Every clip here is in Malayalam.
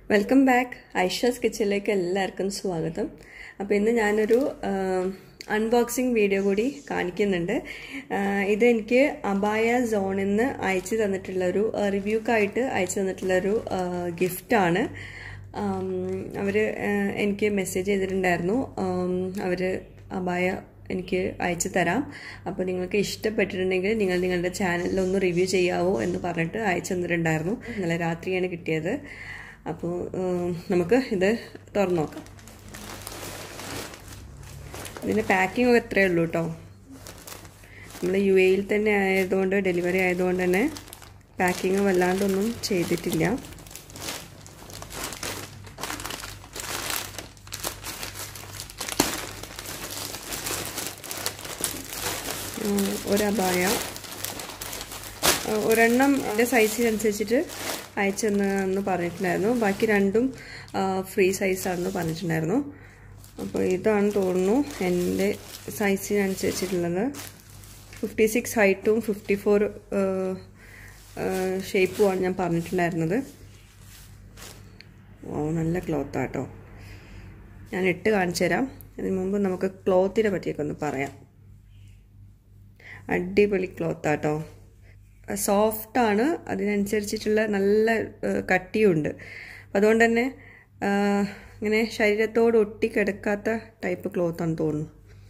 വെൽക്കം ബാക്ക് ഐഷാസ് കിച്ചണിലേക്ക് എല്ലാവർക്കും സ്വാഗതം അപ്പോൾ ഇന്ന് ഞാനൊരു അൺബോക്സിങ് വീഡിയോ കൂടി കാണിക്കുന്നുണ്ട് ഇത് എനിക്ക് അബായ സോണിൽ നിന്ന് അയച്ചു തന്നിട്ടുള്ളൊരു റിവ്യൂക്കായിട്ട് അയച്ചു തന്നിട്ടുള്ളൊരു ഗിഫ്റ്റാണ് അവർ എനിക്ക് മെസ്സേജ് ചെയ്തിട്ടുണ്ടായിരുന്നു അവർ അബായ എനിക്ക് അയച്ചു തരാം അപ്പോൾ നിങ്ങൾക്ക് ഇഷ്ടപ്പെട്ടിട്ടുണ്ടെങ്കിൽ നിങ്ങൾ നിങ്ങളുടെ ചാനലിൽ ഒന്ന് റിവ്യൂ ചെയ്യാവോ എന്ന് പറഞ്ഞിട്ട് അയച്ചു തന്നിട്ടുണ്ടായിരുന്നു ഇന്നലെ രാത്രിയാണ് കിട്ടിയത് അപ്പോൾ നമുക്ക് ഇത് തുറന്നു നോക്കാം ഇതിൻ്റെ പാക്കിംഗ് ഒക്കെ ഇത്രയേ ഉള്ളൂ കേട്ടോ നമ്മൾ യു എയിൽ തന്നെ ആയതുകൊണ്ട് ഡെലിവറി ആയതുകൊണ്ട് തന്നെ പാക്കിങ് വല്ലാണ്ടൊന്നും ചെയ്തിട്ടില്ല ഒരബായ ഒരെണ്ണം എൻ്റെ സൈസിനനുസരിച്ചിട്ട് അയച്ചെന്ന് പറഞ്ഞിട്ടുണ്ടായിരുന്നു ബാക്കി രണ്ടും ഫ്രീ സൈസാണെന്ന് പറഞ്ഞിട്ടുണ്ടായിരുന്നു അപ്പോൾ ഇതാണ് തോന്നുന്നു എൻ്റെ സൈസിനനുസരിച്ചിട്ടുള്ളത് ഫിഫ്റ്റി സിക്സ് ഹൈറ്റും ഫിഫ്റ്റി ഫോർ ഷേപ്പുമാണ് ഞാൻ പറഞ്ഞിട്ടുണ്ടായിരുന്നത് ഓ നല്ല ക്ലോത്താട്ടോ ഞാൻ ഇട്ട് കാണിച്ചു തരാം അതിന് മുമ്പ് നമുക്ക് ക്ലോത്തിനെ പറ്റിയൊക്കെ ഒന്ന് പറയാം അടിപൊളി ക്ലോത്താട്ടോ സോഫ്റ്റാണ് അതിനനുസരിച്ചിട്ടുള്ള നല്ല കട്ടിയുണ്ട് അപ്പം അതുകൊണ്ട് തന്നെ ഇങ്ങനെ ശരീരത്തോട് ഒട്ടിക്കിടക്കാത്ത ടൈപ്പ് ക്ലോത്താണെന്ന് തോന്നുന്നു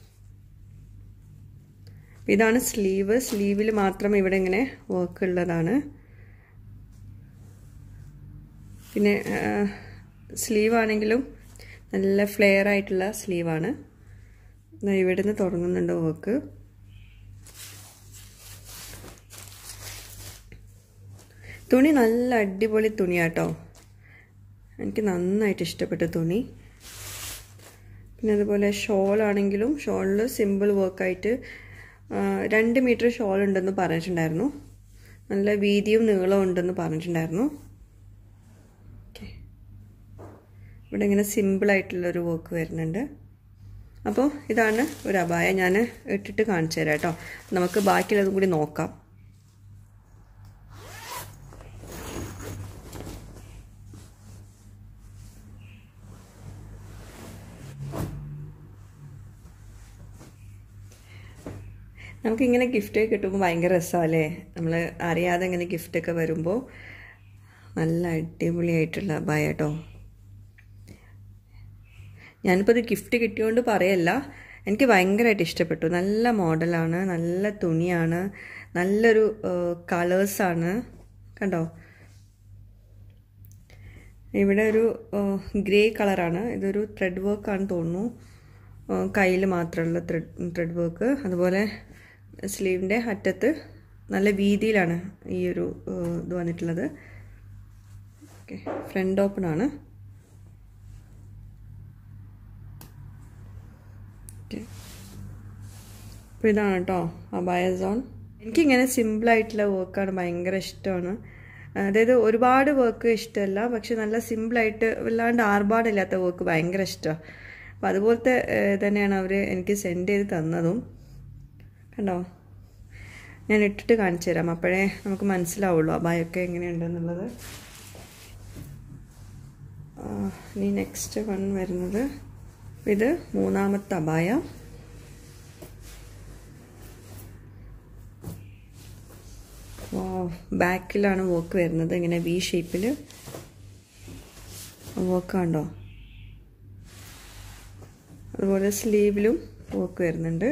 ഇതാണ് സ്ലീവ് സ്ലീവിൽ മാത്രം ഇവിടെ ഇങ്ങനെ വർക്ക് ഉള്ളതാണ് പിന്നെ സ്ലീവ് ആണെങ്കിലും നല്ല ഫ്ലെയർ ആയിട്ടുള്ള സ്ലീവാണ് ഇവിടുന്ന് തുടങ്ങുന്നുണ്ട് വർക്ക് തുണി നല്ല അടിപൊളി തുണിയാട്ടോ എനിക്ക് നന്നായിട്ട് ഇഷ്ടപ്പെട്ട തുണി പിന്നെ അതുപോലെ ഷോളാണെങ്കിലും ഷോളിൽ സിമ്പിൾ വർക്കായിട്ട് രണ്ട് മീറ്റർ ഷോൾ ഉണ്ടെന്ന് പറഞ്ഞിട്ടുണ്ടായിരുന്നു നല്ല വീതിയും നീളവും ഉണ്ടെന്ന് പറഞ്ഞിട്ടുണ്ടായിരുന്നു ഓക്കെ ഇവിടെ ഇങ്ങനെ സിമ്പിളായിട്ടുള്ളൊരു വർക്ക് വരുന്നുണ്ട് അപ്പോൾ ഇതാണ് ഒരു അപായ ഞാൻ ഇട്ടിട്ട് കാണിച്ചു തരാം കേട്ടോ നമുക്ക് ബാക്കിയുള്ളതും കൂടി നോക്കാം നമുക്കിങ്ങനെ ഗിഫ്റ്റ് കിട്ടുമ്പോൾ ഭയങ്കര രസമല്ലേ നമ്മൾ അറിയാതെ ഇങ്ങനെ ഗിഫ്റ്റൊക്കെ വരുമ്പോൾ നല്ല അടിപൊളിയായിട്ടുള്ള ഭയ കേട്ടോ ഞാനിപ്പോൾ ഇത് ഗിഫ്റ്റ് കിട്ടിയോണ്ട് പറയല്ല എനിക്ക് ഭയങ്കരമായിട്ട് ഇഷ്ടപ്പെട്ടു നല്ല മോഡലാണ് നല്ല തുണിയാണ് നല്ലൊരു കളേഴ്സാണ് കണ്ടോ ഇവിടെ ഒരു ഗ്രേ കളറാണ് ഇതൊരു ത്രെഡ് വർക്കാണെന്ന് തോന്നുന്നു കയ്യിൽ മാത്രമുള്ള ത്രെഡ് ത്രെഡ് വർക്ക് അതുപോലെ സ്ലീവിൻ്റെ അറ്റത്ത് നല്ല വീതിയിലാണ് ഈ ഒരു ഇത് വന്നിട്ടുള്ളത് ഓക്കെ ഫ്രണ്ട് ഓപ്പൺ ആണ് അപ്പോൾ ഇതാണ് കേട്ടോ അബായ സോൺ എനിക്കിങ്ങനെ സിമ്പിളായിട്ടുള്ള വർക്കാണ് ഭയങ്കര ഇഷ്ടമാണ് അതായത് ഒരുപാട് വർക്ക് ഇഷ്ടമല്ല പക്ഷെ നല്ല സിമ്പിളായിട്ട് വല്ലാണ്ട് ആർഭാടില്ലാത്ത വർക്ക് ഭയങ്കര ഇഷ്ടമാണ് അപ്പോൾ അതുപോലത്തെ തന്നെയാണ് അവർ എനിക്ക് സെൻഡ് ചെയ്ത് തന്നതും കണ്ടോ ഞാൻ ഇട്ടിട്ട് കാണിച്ചു തരാം അപ്പോഴേ നമുക്ക് മനസ്സിലാവുള്ളൂ അബായൊക്കെ എങ്ങനെയുണ്ടെന്നുള്ളത് ഇനി നെക്സ്റ്റ് വൺ വരുന്നത് ഇത് മൂന്നാമത്തെ അബായ ബാക്കിലാണ് വർക്ക് വരുന്നത് ഇങ്ങനെ വി ഷേപ്പിൽ വർക്ക് കണ്ടോ അതുപോലെ സ്ലീവിലും വർക്ക് വരുന്നുണ്ട്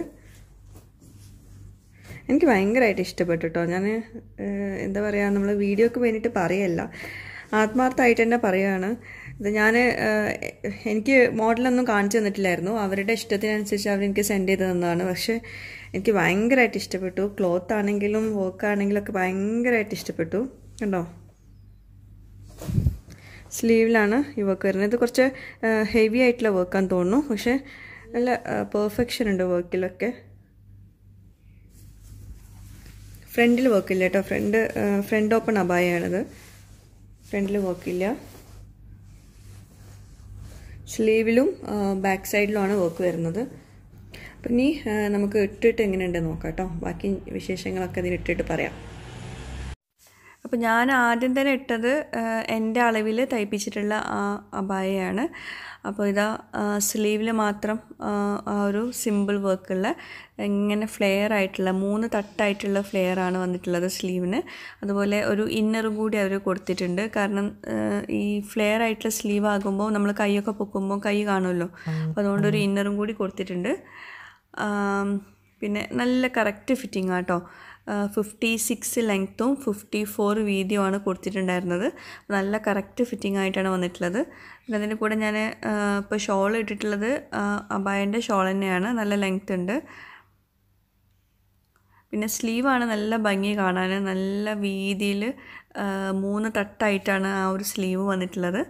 എനിക്ക് ഭയങ്കരമായിട്ട് ഇഷ്ടപ്പെട്ടു കേട്ടോ ഞാൻ എന്താ പറയുക നമ്മൾ വീഡിയോക്ക് വേണ്ടിയിട്ട് പറയല്ല ആത്മാർത്ഥമായിട്ട് തന്നെ പറയുകയാണ് ഇത് ഞാൻ എനിക്ക് മോഡലൊന്നും കാണിച്ചു തന്നിട്ടില്ലായിരുന്നു അവരുടെ ഇഷ്ടത്തിനനുസരിച്ച് അവരെനിക്ക് സെൻഡ് ചെയ്ത് തന്നതാണ് പക്ഷേ എനിക്ക് ഭയങ്കരമായിട്ട് ഇഷ്ടപ്പെട്ടു ക്ലോത്ത് ആണെങ്കിലും വർക്ക് ആണെങ്കിലും ഒക്കെ ഭയങ്കരമായിട്ട് ഇഷ്ടപ്പെട്ടു കണ്ടോ സ്ലീവിലാണ് ഈ വർക്ക് വരുന്നത് ഇത് കുറച്ച് ഹെവി ആയിട്ടുള്ള വർക്കാന്ന് തോന്നുന്നു പക്ഷേ നല്ല പെർഫെക്ഷൻ ഉണ്ട് വർക്കിലൊക്കെ ഫ്രണ്ടിൽ വർക്കില്ല കേട്ടോ ഫ്രണ്ട് ഫ്രണ്ട് ഓപ്പൺ അബായാണിത് ഫ്രണ്ടിൽ വർക്കില്ല സ്ലീവിലും ബാക്ക് സൈഡിലുമാണ് വർക്ക് വരുന്നത് അപ്പം ഇനി നമുക്ക് ഇട്ടിട്ട് എങ്ങനെയുണ്ട് നോക്കാം കേട്ടോ ബാക്കി വിശേഷങ്ങളൊക്കെ അതിന് ഇട്ടിട്ട് പറയാം അപ്പോൾ ഞാൻ ആദ്യം തന്നെ ഇട്ടത് എൻ്റെ അളവിൽ തയ്പ്പിച്ചിട്ടുള്ള ആ അബായയാണ് അപ്പോൾ ഇതാ സ്ലീവിൽ മാത്രം ആ ഒരു സിമ്പിൾ വർക്കുള്ള ഇങ്ങനെ ഫ്ലെയർ ആയിട്ടുള്ള മൂന്ന് തട്ടായിട്ടുള്ള ഫ്ലെയർ ആണ് വന്നിട്ടുള്ളത് സ്ലീവിന് അതുപോലെ ഒരു ഇന്നറും കൂടി അവർ കൊടുത്തിട്ടുണ്ട് കാരണം ഈ ഫ്ലെയർ ആയിട്ടുള്ള സ്ലീവ് ആകുമ്പോൾ നമ്മൾ കൈയൊക്കെ പൊക്കുമ്പോൾ കൈ കാണുമല്ലോ അപ്പോൾ അതുകൊണ്ട് ഒരു ഇന്നറും കൂടി കൊടുത്തിട്ടുണ്ട് പിന്നെ നല്ല കറക്റ്റ് ഫിറ്റിംഗ് ആട്ടോ ഫിഫ്റ്റി സിക്സ് ലെങ്ത്തും ഫിഫ്റ്റി ഫോർ വീതിയുമാണ് കൊടുത്തിട്ടുണ്ടായിരുന്നത് നല്ല കറക്റ്റ് ഫിറ്റിംഗ് ആയിട്ടാണ് വന്നിട്ടുള്ളത് പിന്നെ അതിൻ്റെ കൂടെ ഞാൻ ഇപ്പോൾ ഷോൾ ഇട്ടിട്ടുള്ളത് അബായൻ്റെ ഷോൾ തന്നെയാണ് നല്ല ലെങ്ത് ഉണ്ട് പിന്നെ സ്ലീവാണ് നല്ല ഭംഗി കാണാൻ നല്ല വീതിയിൽ മൂന്ന് തട്ടായിട്ടാണ് ആ ഒരു സ്ലീവ് വന്നിട്ടുള്ളത്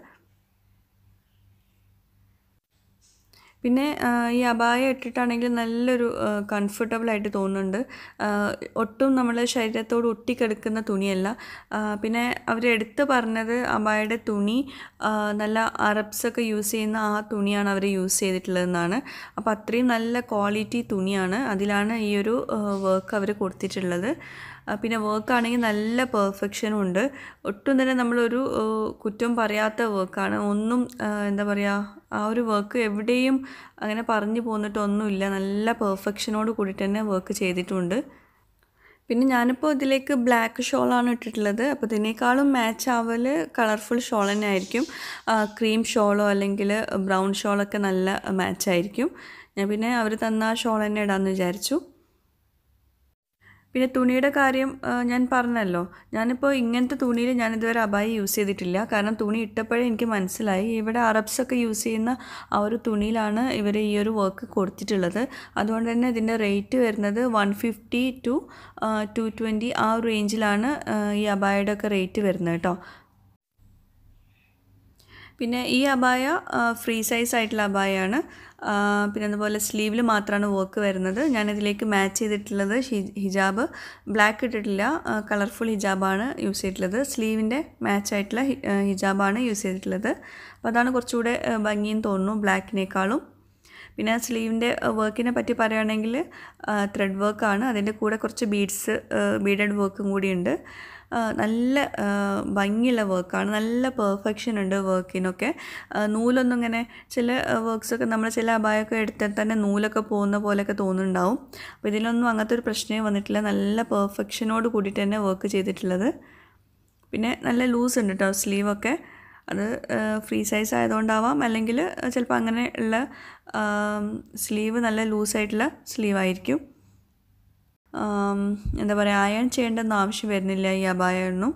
പിന്നെ ഈ അബായ ഇട്ടിട്ടാണെങ്കിൽ നല്ലൊരു കംഫർട്ടബിൾ ആയിട്ട് തോന്നുന്നുണ്ട് ഒട്ടും നമ്മൾ ശരീരത്തോട് ഒട്ടിക്കെടുക്കുന്ന തുണിയല്ല പിന്നെ അവർ എടുത്ത് പറഞ്ഞത് അബായയുടെ തുണി നല്ല അറബ്സൊക്കെ യൂസ് ചെയ്യുന്ന ആ തുണിയാണ് അവർ യൂസ് ചെയ്തിട്ടുള്ളതെന്നാണ് അപ്പോൾ അത്രയും നല്ല ക്വാളിറ്റി തുണിയാണ് അതിലാണ് ഈ ഒരു വർക്ക് അവർ കൊടുത്തിട്ടുള്ളത് പിന്നെ വർക്കാണെങ്കിൽ നല്ല പെർഫെക്ഷനും ഉണ്ട് ഒട്ടും തന്നെ നമ്മളൊരു കുറ്റം പറയാത്ത വർക്കാണ് ഒന്നും എന്താ പറയുക ആ ഒരു വർക്ക് എവിടെയും അങ്ങനെ പറഞ്ഞു പോന്നിട്ടൊന്നുമില്ല നല്ല പെർഫെക്ഷനോട് കൂടിയിട്ട് തന്നെ വർക്ക് ചെയ്തിട്ടുണ്ട് പിന്നെ ഞാനിപ്പോൾ ഇതിലേക്ക് ബ്ലാക്ക് ഷോളാണ് ഇട്ടിട്ടുള്ളത് അപ്പോൾ ഇതിനേക്കാളും മാച്ച് ആവൽ കളർഫുൾ ഷോൾ തന്നെ ആയിരിക്കും ക്രീം ഷോളോ അല്ലെങ്കിൽ ബ്രൗൺ ഷോളൊക്കെ നല്ല മാച്ച് ആയിരിക്കും ഞാൻ പിന്നെ അവർ തന്ന ഷോൾ തന്നെ ഇടാമെന്ന് വിചാരിച്ചു പിന്നെ തുണിയുടെ കാര്യം ഞാൻ പറഞ്ഞല്ലോ ഞാനിപ്പോൾ ഇങ്ങനത്തെ തുണിയിൽ ഞാൻ ഇതുവരെ അബായി യൂസ് ചെയ്തിട്ടില്ല കാരണം തുണി ഇട്ടപ്പോഴേ എനിക്ക് മനസ്സിലായി ഇവിടെ അറബ്സൊക്കെ യൂസ് ചെയ്യുന്ന ആ ഒരു തുണിയിലാണ് ഇവർ ഈ ഒരു വർക്ക് കൊടുത്തിട്ടുള്ളത് അതുകൊണ്ട് തന്നെ ഇതിൻ്റെ റേറ്റ് വരുന്നത് one fifty to two twenty ആ ഒരു റേഞ്ചിലാണ് ഈ അബായയുടെ ഒക്കെ റേറ്റ് വരുന്നത് കേട്ടോ പിന്നെ ഈ അബായ ഫ്രീ സൈസ് ആയിട്ടുള്ള അബായാണ് പിന്നെ അതുപോലെ സ്ലീവിൽ മാത്രമാണ് വർക്ക് വരുന്നത് ഞാനിതിലേക്ക് മാച്ച് ചെയ്തിട്ടുള്ളത് ഹിജാബ് ബ്ലാക്ക് ഇട്ടിട്ടില്ല കളർഫുൾ ഹിജാബാണ് യൂസ് ചെയ്തിട്ടുള്ളത് സ്ലീവിൻ്റെ മാച്ച് ആയിട്ടുള്ള ഹിജാബാണ് യൂസ് ചെയ്തിട്ടുള്ളത് അപ്പോൾ അതാണ് കുറച്ചുകൂടെ ഭംഗിയും തോന്നുന്നു ബ്ലാക്കിനേക്കാളും പിന്നെ സ്ലീവിൻ്റെ വർക്കിനെ പറ്റി പറയുകയാണെങ്കിൽ ത്രെഡ് വർക്കാണ് അതിൻ്റെ കൂടെ കുറച്ച് ബീഡ്സ് ബീഡഡ് വർക്കും കൂടിയുണ്ട് നല്ല ഭംഗിയുള്ള വർക്കാണ് നല്ല പെർഫെക്ഷൻ ഉണ്ട് വർക്കിനൊക്കെ നൂലൊന്നും ഇങ്ങനെ ചില വർക്ക്സൊക്കെ നമ്മൾ ചില അപായമൊക്കെ എടുത്താൽ തന്നെ നൂലൊക്കെ പോകുന്ന പോലെയൊക്കെ തോന്നുന്നുണ്ടാവും അപ്പോൾ ഇതിലൊന്നും അങ്ങനത്തെ ഒരു പ്രശ്നമേ വന്നിട്ടില്ല നല്ല പെർഫെക്ഷനോട് കൂടിയിട്ട് തന്നെ വർക്ക് ചെയ്തിട്ടുള്ളത് പിന്നെ നല്ല ലൂസ് ഉണ്ട് കേട്ടോ സ്ലീവൊക്കെ അത് ഫ്രീ സൈസ് ആയതുകൊണ്ടാവാം അല്ലെങ്കിൽ ചിലപ്പോൾ അങ്ങനെ ഉള്ള സ്ലീവ് നല്ല ലൂസായിട്ടുള്ള സ്ലീവായിരിക്കും എന്താ പറയുക അയൺ ചെയ്യേണ്ടെന്ന് ആവശ്യം വരുന്നില്ല ഈ അബായൊന്നും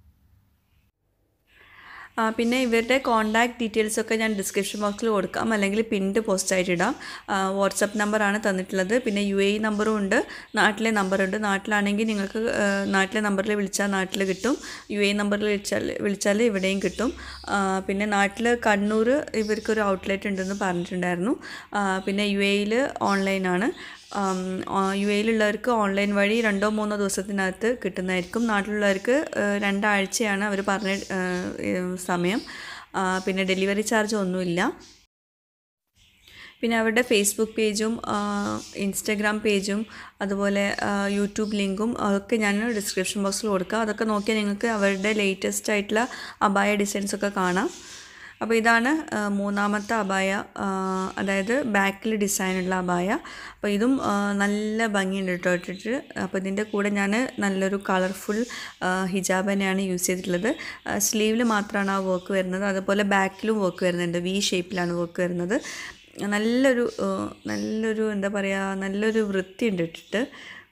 പിന്നെ ഇവരുടെ കോൺടാക്ട് ഡീറ്റെയിൽസ് ഒക്കെ ഞാൻ ഡിസ്ക്രിപ്ഷൻ ബോക്സിൽ കൊടുക്കാം അല്ലെങ്കിൽ പിൻഡ് പോസ്റ്റ് ആയിട്ട് ഇടാം വാട്സപ്പ് നമ്പറാണ് തന്നിട്ടുള്ളത് പിന്നെ യു എ നമ്പറും ഉണ്ട് നാട്ടിലെ നമ്പറുണ്ട് നാട്ടിലാണെങ്കിൽ നിങ്ങൾക്ക് നാട്ടിലെ നമ്പറിൽ വിളിച്ചാൽ നാട്ടിൽ കിട്ടും യു എ നമ്പറിൽ വിളിച്ചാൽ വിളിച്ചാൽ ഇവിടെയും കിട്ടും പിന്നെ നാട്ടിൽ കണ്ണൂർ ഇവർക്കൊരു ഔട്ട്ലെറ്റ് ഉണ്ടെന്ന് പറഞ്ഞിട്ടുണ്ടായിരുന്നു പിന്നെ യു എയിൽ ഓൺലൈനാണ് യു എയിലുള്ളവർക്ക് ഓൺലൈൻ വഴി രണ്ടോ മൂന്നോ ദിവസത്തിനകത്ത് കിട്ടുന്നതായിരിക്കും നാട്ടിലുള്ളവർക്ക് രണ്ടാഴ്ചയാണ് അവർ പറഞ്ഞ സമയം പിന്നെ ഡെലിവറി ചാർജ് ഒന്നുമില്ല പിന്നെ അവരുടെ ഫേസ്ബുക്ക് പേജും ഇൻസ്റ്റഗ്രാം പേജും അതുപോലെ യൂട്യൂബ് ലിങ്കും അതൊക്കെ ഞാൻ ഡിസ്ക്രിപ്ഷൻ ബോക്സിൽ കൊടുക്കാം അതൊക്കെ നോക്കിയാൽ നിങ്ങൾക്ക് അവരുടെ ലേറ്റസ്റ്റ് ആയിട്ടുള്ള അബായ ഡിസൈൻസ് ഒക്കെ കാണാം അപ്പോൾ ഇതാണ് മൂന്നാമത്തെ അബായ അതായത് ബാക്കിൽ ഡിസൈനുള്ള അബായ അപ്പോൾ ഇതും നല്ല ഭംഗിയുണ്ട് കേട്ടോ ഇട്ടിട്ട് അപ്പോൾ ഇതിൻ്റെ കൂടെ ഞാൻ നല്ലൊരു കളർഫുൾ ഹിജാബ് തന്നെയാണ് യൂസ് ചെയ്തിട്ടുള്ളത് സ്ലീവിൽ മാത്രമാണ് ആ വർക്ക് വരുന്നത് അതുപോലെ ബാക്കിലും വർക്ക് വരുന്നുണ്ട് വി ഷേപ്പിലാണ് വർക്ക് വരുന്നത് നല്ലൊരു നല്ലൊരു എന്താ പറയുക നല്ലൊരു വൃത്തിയുണ്ട് ഇട്ടിട്ട്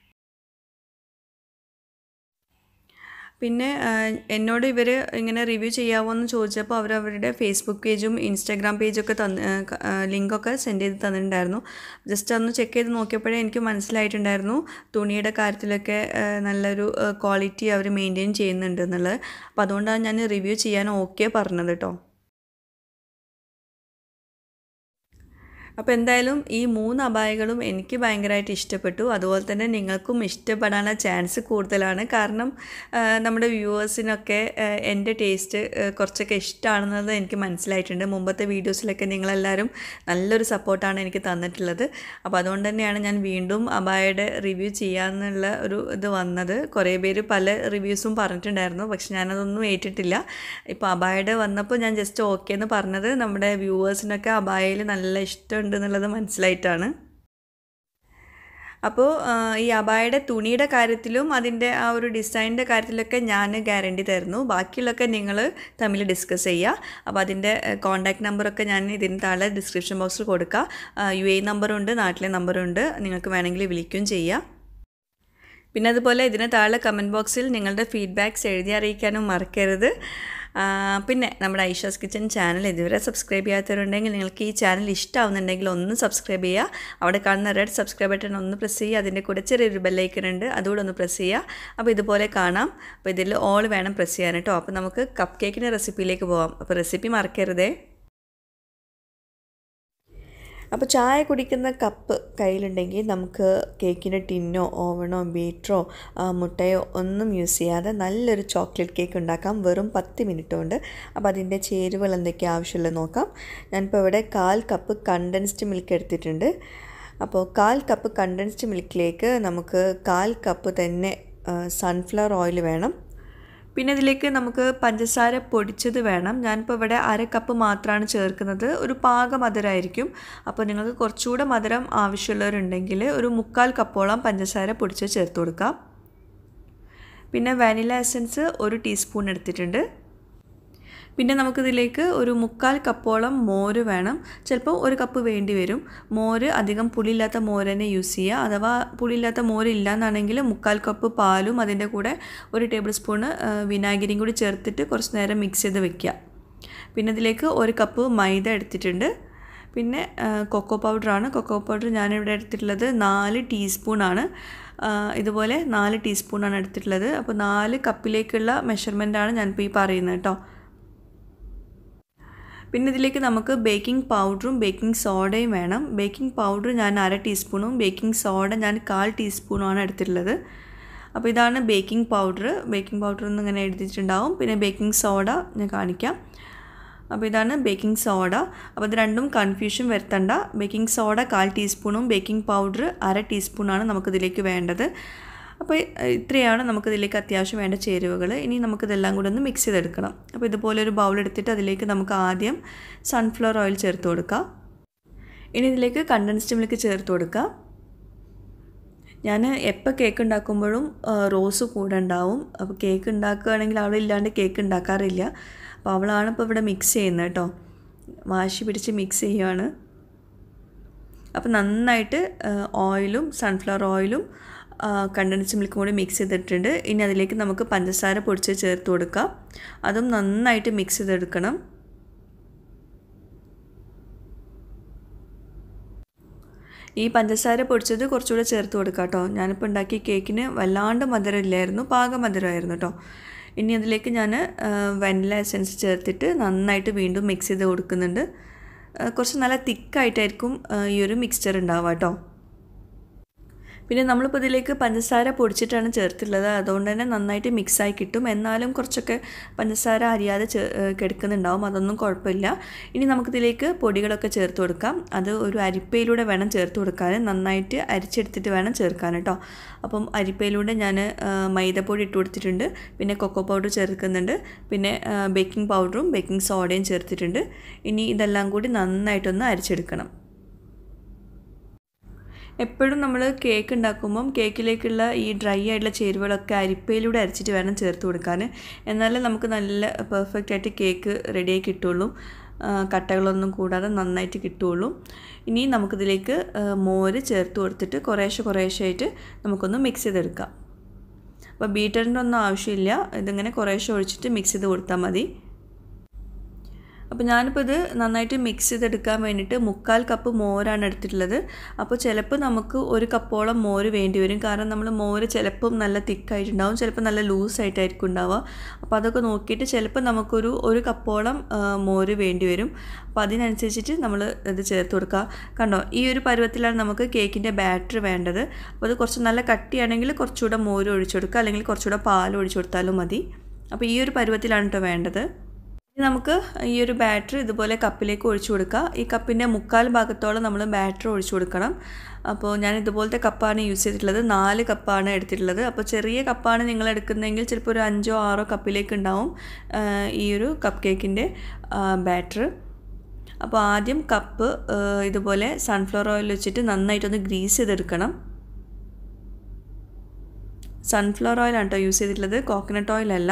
പിന്നെ എന്നോട് ഇവർ ഇങ്ങനെ റിവ്യൂ ചെയ്യാമോ എന്ന് ചോദിച്ചപ്പോൾ അവർ അവരുടെ ഫേസ്ബുക്ക് പേജും ഇൻസ്റ്റാഗ്രാം പേജൊക്കെ തന്ന് ലിങ്കൊക്കെ സെൻഡ് ചെയ്ത് തന്നിട്ടുണ്ടായിരുന്നു ജസ്റ്റ് ഒന്ന് ചെക്ക് ചെയ്ത് നോക്കിയപ്പോഴേ എനിക്ക് മനസ്സിലായിട്ടുണ്ടായിരുന്നു തുണിയുടെ കാര്യത്തിലൊക്കെ നല്ലൊരു ക്വാളിറ്റി അവർ മെയിൻറ്റെയിൻ ചെയ്യുന്നുണ്ട് എന്നുള്ളത് അപ്പോൾ അതുകൊണ്ടാണ് ഞാൻ റിവ്യൂ ചെയ്യാൻ ഓക്കെ പറഞ്ഞത് കേട്ടോ അപ്പോൾ എന്തായാലും ഈ മൂന്ന് അബായകളും എനിക്ക് ഭയങ്കരമായിട്ട് ഇഷ്ടപ്പെട്ടു അതുപോലെ തന്നെ നിങ്ങൾക്കും ഇഷ്ടപ്പെടാനുള്ള ചാൻസ് കൂടുതലാണ് കാരണം ആ, നമ്മുടെ വ്യൂവേഴ്സിനൊക്കെ ആ, എൻ്റെ ടേസ്റ്റ് കുറച്ചൊക്കെ ഇഷ്ടമാണെന്നത് എനിക്ക് മനസ്സിലായിട്ടുണ്ട് മുമ്പത്തെ വീഡിയോസിലൊക്കെ നിങ്ങളെല്ലാവരും നല്ലൊരു സപ്പോർട്ടാണ് എനിക്ക് തന്നിട്ടുള്ളത് അപ്പോൾ അതുകൊണ്ട് തന്നെയാണ് ഞാൻ വീണ്ടും അബായയുടെ റിവ്യൂ ചെയ്യാമെന്നുള്ള ഒരു ഇത് വന്നത് കുറേ പേര് പല റിവ്യൂസും പറഞ്ഞിട്ടുണ്ടായിരുന്നു പക്ഷെ ഞാനതൊന്നും ഏറ്റിട്ടില്ല ഇപ്പോൾ അബായയുടെ വന്നപ്പോൾ ഞാൻ ജസ്റ്റ് ഓക്കെ എന്ന് പറഞ്ഞത് നമ്മുടെ വ്യൂവേഴ്സിനൊക്കെ അബായയിൽ നല്ല ഇഷ്ടമുണ്ട് എന്നുള്ളത് മനസ്സിലായിട്ടാണ് അപ്പോൾ ആ, ഈ അബായയുടെ തുണിയുടെ കാര്യത്തിലും അതിൻ്റെ ആ ഒരു ഡിസൈനിൻ്റെ കാര്യത്തിലൊക്കെ ഞാൻ ഗ്യാരണ്ടി തരുന്നു ബാക്കിയുള്ളതൊക്കെ നിങ്ങൾ തമ്മിൽ ഡിസ്കസ് ചെയ്യുക അപ്പോൾ അതിൻ്റെ കോൺടാക്ട് നമ്പറൊക്കെ ഞാൻ ഇതിന് താഴെ ഡിസ്ക്രിപ്ഷൻ ബോക്സിൽ കൊടുക്കുക യു എ നമ്പറുണ്ട് നാട്ടിലെ നമ്പറുണ്ട് നിങ്ങൾക്ക് വേണമെങ്കിൽ വിളിക്കുകയും ചെയ്യാം പിന്നെ അതുപോലെ ഇതിന് താഴെ കമൻറ്റ് ബോക്സിൽ നിങ്ങളുടെ ഫീഡ്ബാക്ക്സ് എഴുതി അറിയിക്കാനും മറക്കരുത് ആ, പിന്നെ നമ്മുടെ ഐഷാസ് കിച്ചൻ ചാനൽ ഇതുവരെ സബ്സ്ക്രൈബ് ചെയ്യാത്തവരുണ്ടെങ്കിൽ നിങ്ങൾക്ക് ഈ ചാനൽ ഇഷ്ടമാവുന്നുണ്ടെങ്കിൽ ഒന്ന് സബ്സ്ക്രൈബ് ചെയ്യുക അവിടെ കാണുന്ന റെഡ് സബ്സ്ക്രൈബ് ബട്ടൺ ഒന്ന് പ്രസ് ചെയ്യുക അതിൻ്റെ കൂടെ ചെറിയൊരു ബെല്ലൈക്കൺ ഉണ്ട് അതുകൂടെ ഒന്ന് പ്രസ് ചെയ്യുക അപ്പോൾ ഇതുപോലെ കാണാം അപ്പോൾ ഇതിൽ ഓൾ വേണം പ്രസ് ചെയ്യാൻ കേട്ടോ അപ്പോൾ നമുക്ക് കപ്പ് കേക്കിൻ്റെ റെസിപ്പിയിലേക്ക് പോവാം അപ്പോൾ റെസിപ്പി മറക്കരുതേ അപ്പോൾ ചായ കുടിക്കുന്ന കപ്പ് കയ്യിലുണ്ടെങ്കിൽ നമുക്ക് കേക്കിൻ്റെ ടിന്നോ ഓവണോ ബീറ്ററോ മുട്ടയോ ഒന്നും യൂസ് ചെയ്യാതെ നല്ലൊരു ചോക്ലേറ്റ് കേക്ക് ഉണ്ടാക്കാം വെറും പത്ത് മിനിറ്റ് കൊണ്ട് അപ്പോൾ അതിൻ്റെ ചേരുവകൾ എന്തൊക്കെയാണ് ആവശ്യമുള്ളത് നോക്കാം ഞാനിപ്പോൾ ഇവിടെ കാൽ കപ്പ് കണ്ടൻസ്ഡ് മിൽക്ക് എടുത്തിട്ടുണ്ട് അപ്പോൾ കാൽ കപ്പ് കണ്ടൻസ്ഡ് മിൽക്കിലേക്ക് നമുക്ക് കാൽ കപ്പ് തന്നെ സൺഫ്ലവർ ഓയിൽ വേണം പിന്നെ ഇതിലേക്ക് നമുക്ക് പഞ്ചസാര പൊടിച്ചത് വേണം ഞാനിപ്പോൾ ഇവിടെ അര കപ്പ് മാത്രമാണ് ചേർക്കുന്നത് ഒരു പാക മധുരമായിരിക്കും അപ്പോൾ നിങ്ങൾക്ക് കുറച്ചുകൂടെ മധുരം ആവശ്യമുള്ളവരുണ്ടെങ്കിൽ ഒരു മുക്കാൽ കപ്പോളം പഞ്ചസാര പൊടിച്ച് ചേർത്ത് കൊടുക്കാം പിന്നെ വാനില എസൻസ് ഒരു ടീസ്പൂൺ എടുത്തിട്ടുണ്ട് പിന്നെ നമുക്കിതിലേക്ക് ഒരു മുക്കാൽ കപ്പോളം മോര് വേണം ചിലപ്പോൾ ഒരു കപ്പ് വേണ്ടി വരും മോര് അധികം പുളിയില്ലാത്ത മോര് തന്നെ യൂസ് ചെയ്യുക അഥവാ പുളിയില്ലാത്ത മോര് ഇല്ലയെന്നാണെങ്കിൽ മുക്കാൽ കപ്പ് പാലും അതിൻ്റെ കൂടെ ഒരു ടേബിൾ സ്പൂണ് വിനാഗിരിയും കൂടി ചേർത്തിട്ട് കുറച്ച് നേരം മിക്സ് ചെയ്ത് വെക്കുക പിന്നെ ഇതിലേക്ക് ഒരു കപ്പ് മൈദ എടുത്തിട്ടുണ്ട് പിന്നെ കൊക്കോ പൗഡറാണ് കൊക്കോ പൗഡർ ഞാനിവിടെ എടുത്തിട്ടുള്ളത് നാല് ടീസ്പൂണാണ് ഇതുപോലെ നാല് ടീസ്പൂണാണ് എടുത്തിട്ടുള്ളത് അപ്പോൾ നാല് കപ്പിലേക്കുള്ള മെഷർമെൻറ്റാണ് ഞാനിപ്പോൾ ഈ പറയുന്നത് കേട്ടോ പിന്നെ ഇതിലേക്ക് നമുക്ക് ബേക്കിംഗ് പൗഡറും ബേക്കിംഗ് സോഡയും വേണം ബേക്കിംഗ് പൗഡർ ഞാൻ അര ടീസ്പൂണും ബേക്കിംഗ് സോഡ ഞാൻ കാൽ ടീസ്പൂണുമാണ് എടുത്തിട്ടുള്ളത് അപ്പോൾ ഇതാണ് ബേക്കിംഗ് പൗഡർ ബേക്കിംഗ് പൗഡർ എന്ന് ഇങ്ങനെ എഴുതിയിട്ടുണ്ടാവും പിന്നെ ബേക്കിംഗ് സോഡ ഞാൻ കാണിക്കാം അപ്പോൾ ഇതാണ് ബേക്കിംഗ് സോഡ അപ്പോൾ ഇത് രണ്ടും കൺഫ്യൂഷൻ വരുത്തണ്ട ബേക്കിംഗ് സോഡ കാൽ ടീസ്പൂണും ബേക്കിംഗ് പൗഡർ അര ടീസ്പൂണാണ് നമുക്കിതിലേക്ക് വേണ്ടത് അപ്പോൾ ഇത്രയാണ് നമുക്കിതിലേക്ക് അത്യാവശ്യം വേണ്ട ചേരുവകൾ ഇനി നമുക്കിതെല്ലാം കൂടെ ഒന്ന് മിക്സ് ചെയ്തെടുക്കണം അപ്പോൾ ഇതുപോലെ ഒരു ബൗൾ എടുത്തിട്ട് അതിലേക്ക് നമുക്ക് ആദ്യം സൺഫ്ലവർ ഓയിൽ ചേർത്ത് കൊടുക്കാം ഇനി ഇതിലേക്ക് കണ്ടൻസ്ഡ് മിൽക്ക് ചേർത്ത് കൊടുക്കാം ഞാൻ എപ്പോൾ കേക്ക് ഉണ്ടാക്കുമ്പോഴും റോസ് കൂടെ ഉണ്ടാവും അപ്പോൾ കേക്ക് ഉണ്ടാക്കുകയാണെങ്കിൽ അവളില്ലാണ്ട് കേക്ക് ഉണ്ടാക്കാറില്ല അപ്പോൾ അവളാണ് ഇപ്പോൾ ഇവിടെ മിക്സ് ചെയ്യുന്നത് കേട്ടോ വാശി പിടിച്ച് മിക്സ് ചെയ്യുകയാണ് അപ്പോൾ നന്നായിട്ട് ഓയിലും സൺഫ്ലവർ ഓയിലും കണ്ടൻസ്ഡ് മിൽക്കും കൂടി മിക്സ് ചെയ്തിട്ടുണ്ട് ഇനി അതിലേക്ക് നമുക്ക് പഞ്ചസാര പൊടിച്ച് ചേർത്ത് കൊടുക്കാം അതും നന്നായിട്ട് മിക്സ് ചെയ്തെടുക്കണം ഈ പഞ്ചസാര പൊടിച്ചത് കുറച്ചുകൂടെ ചേർത്ത് കൊടുക്കാം കേട്ടോ ഞാനിപ്പോൾ ഉണ്ടാക്കിയ കേക്കിന് വല്ലാണ്ട് മധുരം ഇല്ലായിരുന്നു പാക മധുരമായിരുന്നു കേട്ടോ ഇനി അതിലേക്ക് ഞാൻ വെനില എസൻസ് ചേർത്തിട്ട് നന്നായിട്ട് വീണ്ടും മിക്സ് ചെയ്ത് കൊടുക്കുന്നുണ്ട് കുറച്ച് നല്ല തിക്കായിട്ടായിരിക്കും ഈ ഒരു മിക്സ്ചർ ഉണ്ടാവുക കേട്ടോ പിന്നെ നമ്മളിപ്പോൾ ഇതിലേക്ക് പഞ്ചസാര പൊടിച്ചിട്ടാണ് ചേർത്തുള്ളത് അതുകൊണ്ട് തന്നെ നന്നായിട്ട് മിക്സായി കിട്ടും എന്നാലും കുറച്ചൊക്കെ പഞ്ചസാര അരിയാതെ ചേ കിടക്കുന്നുണ്ടാവും അതൊന്നും കുഴപ്പമില്ല ഇനി നമുക്കിതിലേക്ക് പൊടികളൊക്കെ ചേർത്ത് കൊടുക്കാം അത് ഒരു അരിപ്പയിലൂടെ വേണം ചേർത്ത് കൊടുക്കാൻ നന്നായിട്ട് അരിച്ചെടുത്തിട്ട് വേണം ചേർക്കാൻ കേട്ടോ അപ്പം അരിപ്പയിലൂടെ ഞാൻ മൈദപ്പൊടി ഇട്ട് കൊടുത്തിട്ടുണ്ട് പിന്നെ കൊക്കോ പൗഡർ ചേർക്കുന്നുണ്ട് പിന്നെ ബേക്കിംഗ് പൗഡറും ബേക്കിംഗ് സോഡയും ചേർത്തിട്ടുണ്ട് ഇനി ഇതെല്ലാം കൂടി നന്നായിട്ടൊന്ന് അരിച്ചെടുക്കണം എപ്പോഴും നമ്മൾ കേക്ക് ഉണ്ടാക്കുമ്പം കേക്കിലേക്കുള്ള ഈ ഡ്രൈ ആയിട്ടുള്ള ചേരുവകളൊക്കെ അരിപ്പയിലൂടെ അരച്ചിട്ട് വേണം ചേർത്ത് കൊടുക്കാൻ എന്നാലേ നമുക്ക് നല്ല പെർഫെക്റ്റ് ആയിട്ട് കേക്ക് റെഡിയായി കിട്ടുള്ളൂ കട്ടകളൊന്നും കൂടാതെ നന്നായിട്ട് കിട്ടുള്ളൂ ഇനി നമുക്കിതിലേക്ക് മോര് ചേർത്ത് കൊടുത്തിട്ട് കുറേശ്ശെ കുറേശ്ശെ ആയിട്ട് നമുക്കൊന്ന് മിക്സ് ചെയ്തെടുക്കാം അപ്പോൾ ബീറ്ററിൻ്റെ ഒന്നും ആവശ്യമില്ല ഇതിങ്ങനെ കുറേശ്ശെ ഒഴിച്ചിട്ട് മിക്സ് ചെയ്ത് കൊടുത്താൽ മതി അപ്പോൾ ഞാനിപ്പോൾ ഇത് നന്നായിട്ട് മിക്സ് ചെയ്തെടുക്കാൻ വേണ്ടിയിട്ട് മുക്കാൽ കപ്പ് മോരാണ് എടുത്തിട്ടുള്ളത് അപ്പോൾ ചിലപ്പോൾ നമുക്ക് ഒരു കപ്പോളം മോര് വേണ്ടി വരും കാരണം നമ്മൾ മോര് ചിലപ്പം നല്ല തിക്കായിട്ടുണ്ടാവും ചിലപ്പോൾ നല്ല ലൂസായിട്ടായിരിക്കും ഉണ്ടാവുക അപ്പോൾ അതൊക്കെ നോക്കിയിട്ട് ചിലപ്പോൾ നമുക്കൊരു ഒരു കപ്പോളം മോര് വേണ്ടി വരും അപ്പോൾ അതിനനുസരിച്ചിട്ട് നമ്മൾ ഇത് ചേർത്ത് കൊടുക്കുക കണ്ടോ ഈ ഒരു പരുവത്തിലാണ് നമുക്ക് കേക്കിൻ്റെ ബാറ്റർ വേണ്ടത് അപ്പോൾ അത് കുറച്ച് നല്ല കട്ടിയാണെങ്കിൽ കുറച്ചുകൂടെ മോര് ഒഴിച്ചു കൊടുക്കുക അല്ലെങ്കിൽ കുറച്ചുകൂടെ പാൽ ഒഴിച്ചു കൊടുത്താലും മതി അപ്പോൾ ഈ ഒരു പരുവത്തിലാണ് കേട്ടോ വേണ്ടത് ഇനി നമുക്ക് ഈ ഒരു ബാറ്റർ ഇതുപോലെ കപ്പിലേക്ക് ഒഴിച്ചു കൊടുക്കുക ഈ കപ്പിൻ്റെ മുക്കാൽ ഭാഗത്തോളം നമ്മൾ ബാറ്റർ ഒഴിച്ചു കൊടുക്കണം അപ്പോൾ ഞാൻ ഇതുപോലത്തെ കപ്പാണ് യൂസ് ചെയ്തിട്ടുള്ളത് നാല് കപ്പാണ് എടുത്തിട്ടുള്ളത് അപ്പോൾ ചെറിയ കപ്പാണ് നിങ്ങൾ എടുക്കുന്നതെങ്കിൽ ചിലപ്പോൾ ഒരു അഞ്ചോ ആറോ കപ്പിലേക്ക് ഉണ്ടാവും ഈ ഒരു കപ്പ് കേക്കിൻ്റെ ബാറ്റർ അപ്പോൾ ആദ്യം കപ്പ് ഇതുപോലെ സൺഫ്ലവർ ഓയിൽ വെച്ചിട്ട് നന്നായിട്ടൊന്ന് ഗ്രീസ് ചെയ്തെടുക്കണം സൺഫ്ലവർ ഓയിലാണ് കേട്ടോ യൂസ് ചെയ്തിട്ടുള്ളത് കോക്കനട്ട് ഓയിലല്ല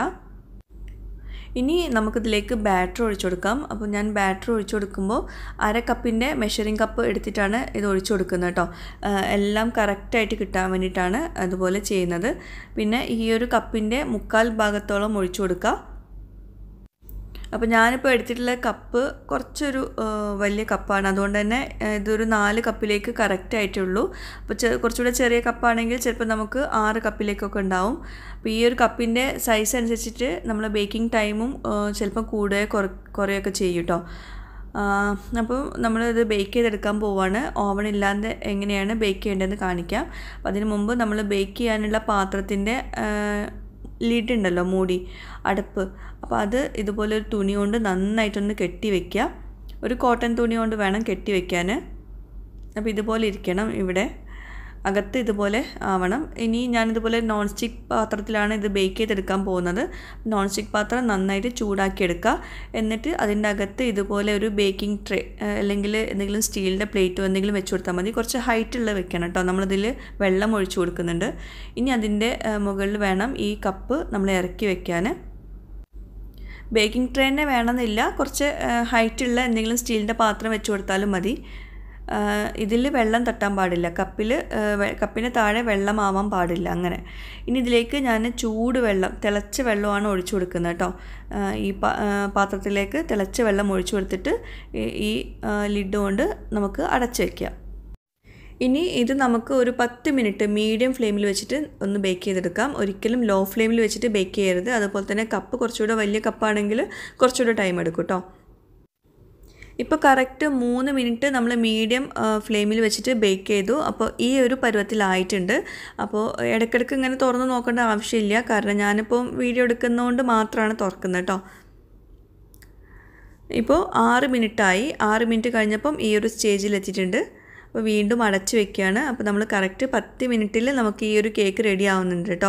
ഇനി നമുക്കിതിലേക്ക് ബാറ്റർ ഒഴിച്ചു കൊടുക്കാം അപ്പോൾ ഞാൻ ബാറ്റർ ഒഴിച്ചു കൊടുക്കുമ്പോൾ അര കപ്പിൻ്റെ മെഷറിംഗ് കപ്പ് എടുത്തിട്ടാണ് ഇത് ഒഴിച്ചു കൊടുക്കുന്നത് കേട്ടോ എല്ലാം കറക്റ്റായിട്ട് കിട്ടാൻ വേണ്ടിയിട്ടാണ് അതുപോലെ ചെയ്യുന്നത് പിന്നെ ഈ ഒരു കപ്പിൻ്റെ മുക്കാൽ ഭാഗത്തോളം ഒഴിച്ചു കൊടുക്കുക അപ്പോൾ ഞാനിപ്പോൾ എടുത്തിട്ടുള്ള കപ്പ് കുറച്ചൊരു വലിയ കപ്പാണ് അതുകൊണ്ട് തന്നെ ഇതൊരു നാല് കപ്പിലേക്ക് കറക്റ്റ് ആയിട്ടുള്ളൂ അപ്പോൾ കുറച്ചുകൂടെ ചെറിയ കപ്പാണെങ്കിൽ ചിലപ്പോൾ നമുക്ക് ആറ് കപ്പിലേക്കൊക്കെ ഉണ്ടാവും അപ്പോൾ ഈ ഒരു കപ്പിൻ്റെ സൈസ് അനുസരിച്ചിട്ട് നമ്മൾ ബേക്കിംഗ് ടൈമും ചിലപ്പോൾ കൂടുകയോ കുറ കുറയൊക്കെ ചെയ്യും കേട്ടോ അപ്പോൾ നമ്മളിത് ബേക്ക് ചെയ്തെടുക്കാൻ പോവാണ് ഓവൺ ഇല്ലാതെ എങ്ങനെയാണ് ബേക്ക് ചെയ്യേണ്ടതെന്ന് കാണിക്കാം അപ്പോൾ അതിന് മുമ്പ് നമ്മൾ ബേക്ക് ചെയ്യാനുള്ള പാത്രത്തിൻ്റെ ലിഡ് ഉണ്ടല്ലോ മൂടി അടുപ്പ് അപ്പോൾ അത് ഇതുപോലെ ഒരു തുണി കൊണ്ട് നന്നായിട്ടൊന്ന് കെട്ടി വെക്കുക ഒരു കോട്ടൺ തുണി കൊണ്ട് വേണം കെട്ടി വെക്കാൻ അപ്പോൾ ഇതുപോലെ ഇരിക്കണം ഇവിടെ അകത്ത് ഇതുപോലെ ആവണം ഇനി ഞാനിതുപോലെ നോൺ സ്റ്റിക്ക് പാത്രത്തിലാണ് ഇത് ബേക്ക് ചെയ്തെടുക്കാൻ പോകുന്നത് നോൺ സ്റ്റിക്ക് പാത്രം നന്നായിട്ട് ചൂടാക്കി എടുക്കുക എന്നിട്ട് അതിൻ്റെ അകത്ത് ഇതുപോലെ ഒരു ബേക്കിംഗ് ട്രേ അല്ലെങ്കിൽ എന്തെങ്കിലും സ്റ്റീലിൻ്റെ പ്ലേറ്റോ എന്തെങ്കിലും വെച്ച് കൊടുത്താൽ മതി കുറച്ച് ഹൈറ്റുള്ള വെക്കണം കേട്ടോ നമ്മളിതിൽ വെള്ളം ഒഴിച്ചു കൊടുക്കുന്നുണ്ട് ഇനി അതിൻ്റെ മുകളിൽ വേണം ഈ കപ്പ് നമ്മൾ ഇറക്കി വെക്കാൻ ബേക്കിംഗ് ട്രേ തന്നെ വേണമെന്നില്ല കുറച്ച് ഹൈറ്റുള്ള എന്തെങ്കിലും സ്റ്റീലിൻ്റെ പാത്രം വെച്ച് കൊടുത്താലും മതി ഇതിൽ വെള്ളം തട്ടാൻ പാടില്ല കപ്പിൽ കപ്പിന് താഴെ വെള്ളമാവാൻ പാടില്ല അങ്ങനെ ഇനി ഇതിലേക്ക് ഞാൻ ചൂട് വെള്ളം തിളച്ച വെള്ളമാണ് ഒഴിച്ചു കൊടുക്കുന്നത് കേട്ടോ ഈ പാത്രത്തിലേക്ക് തിളച്ച വെള്ളം ഒഴിച്ചു കൊടുത്തിട്ട് ഈ ലിഡ് കൊണ്ട് നമുക്ക് അടച്ചു വയ്ക്കാം ഇനി ഇത് നമുക്ക് ഒരു പത്ത് മിനിറ്റ് മീഡിയം ഫ്ലെയിമിൽ വെച്ചിട്ട് ഒന്ന് ബേക്ക് ചെയ്തെടുക്കാം ഒരിക്കലും ലോ ഫ്ലെയിമിൽ വെച്ചിട്ട് ബേക്ക് ചെയ്യരുത് അതുപോലെ തന്നെ കപ്പ് കുറച്ചുകൂടെ വലിയ കപ്പാണെങ്കിൽ കുറച്ചുകൂടെ ടൈം എടുക്കും കേട്ടോ ഇപ്പോൾ കറക്റ്റ് മൂന്ന് മിനിറ്റ് നമ്മൾ മീഡിയം ഫ്ലെയിമിൽ വെച്ചിട്ട് ബേക്ക് ചെയ്തു അപ്പോൾ ഈ ഒരു പരുവത്തിലായിട്ടുണ്ട് അപ്പോൾ ഇടയ്ക്കിടയ്ക്ക് ഇങ്ങനെ തുറന്ന് നോക്കേണ്ട ആവശ്യമില്ല കാരണം ഞാനിപ്പോൾ വീഡിയോ എടുക്കുന്നതുകൊണ്ട് മാത്രമാണ് തുറക്കുന്നത് കേട്ടോ ഇപ്പോൾ ആറ് മിനിറ്റായി ആറ് മിനിറ്റ് കഴിഞ്ഞപ്പം ഈ ഒരു സ്റ്റേജിൽ എത്തിയിട്ടുണ്ട് അപ്പോൾ വീണ്ടും അടച്ച് വെക്കുകയാണ് അപ്പോൾ നമ്മൾ കറക്റ്റ് പത്ത് മിനിറ്റിൽ നമുക്ക് ഈ ഒരു കേക്ക് റെഡി ആവുന്നുണ്ട് കേട്ടോ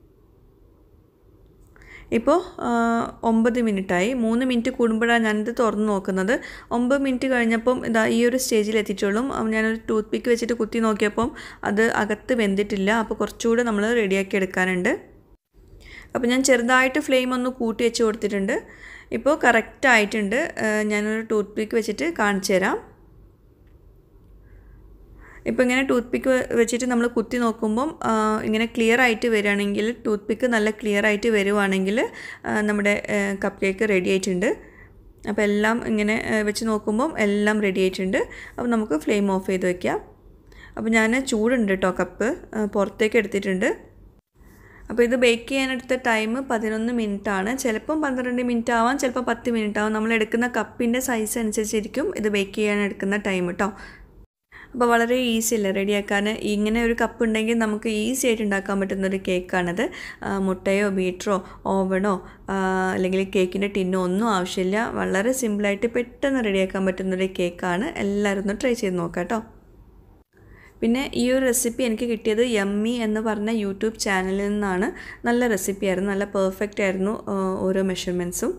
ഇപ്പോൾ ഒമ്പത് മിനിറ്റായി മൂന്ന് മിനിറ്റ് കൂടുമ്പോഴാണ് ഞാനിത് തുറന്ന് നോക്കുന്നത് ഒമ്പത് മിനിറ്റ് കഴിഞ്ഞപ്പം ഇതാ ഈ ഒരു സ്റ്റേജിൽ എത്തിയിട്ടുള്ളൂ ഞാനൊരു ടൂത്ത് പിക്ക് വെച്ചിട്ട് കുത്തി നോക്കിയപ്പം അത് അകത്ത് വെന്തിട്ടില്ല അപ്പോൾ കുറച്ചുകൂടെ നമ്മൾ റെഡിയാക്കി എടുക്കാനുണ്ട് അപ്പോൾ ഞാൻ ചെറുതായിട്ട് ഫ്ലെയിം ഒന്ന് കൂട്ടി വെച്ച് കൊടുത്തിട്ടുണ്ട് ഇപ്പോൾ കറക്റ്റ് ആയിട്ടുണ്ട് ഞാനൊരു ടൂത്ത് പിക്ക് വെച്ചിട്ട് കാണിച്ചു തരാം ഇപ്പോൾ ഇങ്ങനെ ടൂത്ത് പിക്ക് വെച്ചിട്ട് നമ്മൾ കുത്തി നോക്കുമ്പം ഇങ്ങനെ ക്ലിയർ ആയിട്ട് വരികയാണെങ്കിൽ ടൂത്ത് പിക്ക് നല്ല ക്ലിയർ ആയിട്ട് വരുവാണെങ്കിൽ നമ്മുടെ കപ്പ് കേക്ക് റെഡി ആയിട്ടുണ്ട് അപ്പോൾ എല്ലാം ഇങ്ങനെ വെച്ച് നോക്കുമ്പം എല്ലാം റെഡി ആയിട്ടുണ്ട് അപ്പോൾ നമുക്ക് ഫ്ലെയിം ഓഫ് ചെയ്ത് വയ്ക്കാം അപ്പോൾ ഞാൻ ചൂടുണ്ട് കേട്ടോ കപ്പ് പുറത്തേക്ക് എടുത്തിട്ടുണ്ട് അപ്പോൾ ഇത് ബേക്ക് ചെയ്യാനെടുത്ത ടൈം പതിനൊന്ന് മിനിറ്റ് ആണ് ചിലപ്പം പന്ത്രണ്ട് മിനിറ്റ് ആവാം ചിലപ്പോൾ പത്ത് മിനിറ്റ് ആവാം നമ്മൾ എടുക്കുന്ന കപ്പിൻ്റെ സൈസ് അനുസരിച്ചിരിക്കും ഇത് ബേക്ക് ചെയ്യാൻ എടുക്കുന്ന ടൈം കേട്ടോ അപ്പോൾ വളരെ ഈസി അല്ലേ റെഡിയാക്കാൻ ഇങ്ങനെ ഒരു കപ്പ് ഉണ്ടെങ്കിൽ നമുക്ക് ഈസി ആയിട്ട് ഉണ്ടാക്കാൻ പറ്റുന്ന ഒരു കേക്കാണിത് മുട്ടയോ ബീറ്ററോ ഓവണോ അല്ലെങ്കിൽ കേക്കിൻ്റെ ടിന്നോ ഒന്നും ആവശ്യമില്ല വളരെ സിമ്പിളായിട്ട് പെട്ടെന്ന് റെഡിയാക്കാൻ പറ്റുന്നൊരു കേക്കാണ് എല്ലാവരും ഒന്ന് ട്രൈ ചെയ്ത് നോക്കാം കേട്ടോ പിന്നെ ഈ ഒരു റെസിപ്പി എനിക്ക് കിട്ടിയത് യമ്മി എന്ന് പറഞ്ഞ യൂട്യൂബ് ചാനലിൽ നിന്നാണ് നല്ല റെസിപ്പി ആയിരുന്നു നല്ല പെർഫെക്റ്റ് ആയിരുന്നു ഓരോ മെഷർമെൻറ്റ്സും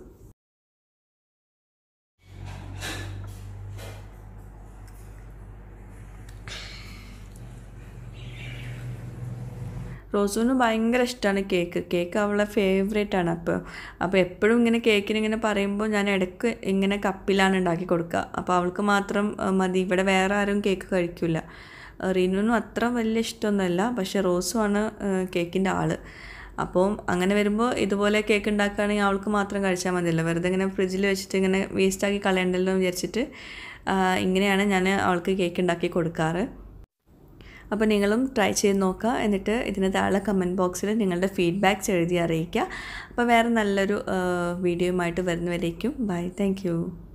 റോസുവിന് ഭയങ്കര ഇഷ്ടമാണ് കേക്ക് കേക്ക് അവളെ ഫേവറേറ്റ് ആണ് അപ്പോൾ അപ്പോൾ എപ്പോഴും ഇങ്ങനെ കേക്കിന് ഇങ്ങനെ പറയുമ്പോൾ ഞാൻ ഇടയ്ക്ക് ഇങ്ങനെ കപ്പിലാണ് ഉണ്ടാക്കി കൊടുക്കുക അപ്പോൾ അവൾക്ക് മാത്രം മതി ഇവിടെ വേറെ ആരും കേക്ക് കഴിക്കില്ല റീനുവിനും അത്ര വലിയ ഇഷ്ടമൊന്നുമല്ല പക്ഷേ റോസുമാണ് കേക്കിൻ്റെ ആൾ അപ്പോൾ അങ്ങനെ വരുമ്പോൾ ഇതുപോലെ കേക്ക് ഉണ്ടാക്കുകയാണെങ്കിൽ അവൾക്ക് മാത്രം കഴിച്ചാൽ മതിയല്ലോ വെറുതെ ഇങ്ങനെ ഫ്രിഡ്ജിൽ വെച്ചിട്ട് ഇങ്ങനെ വേസ്റ്റാക്കി കളയണ്ടല്ലോ എന്ന് വിചാരിച്ചിട്ട് ഇങ്ങനെയാണ് ഞാൻ അവൾക്ക് കേക്ക് ഉണ്ടാക്കി കൊടുക്കാറ് അപ്പോൾ നിങ്ങളും ട്രൈ ചെയ്ത് നോക്കുക എന്നിട്ട് ഇതിന് താഴെ കമൻറ്റ് ബോക്സിൽ നിങ്ങളുടെ ഫീഡ്ബാക്ക്സ് എഴുതി അറിയിക്കുക അപ്പോൾ വേറെ നല്ലൊരു വീഡിയോയുമായിട്ട് വരുന്നവരേക്കും ബൈ താങ്ക്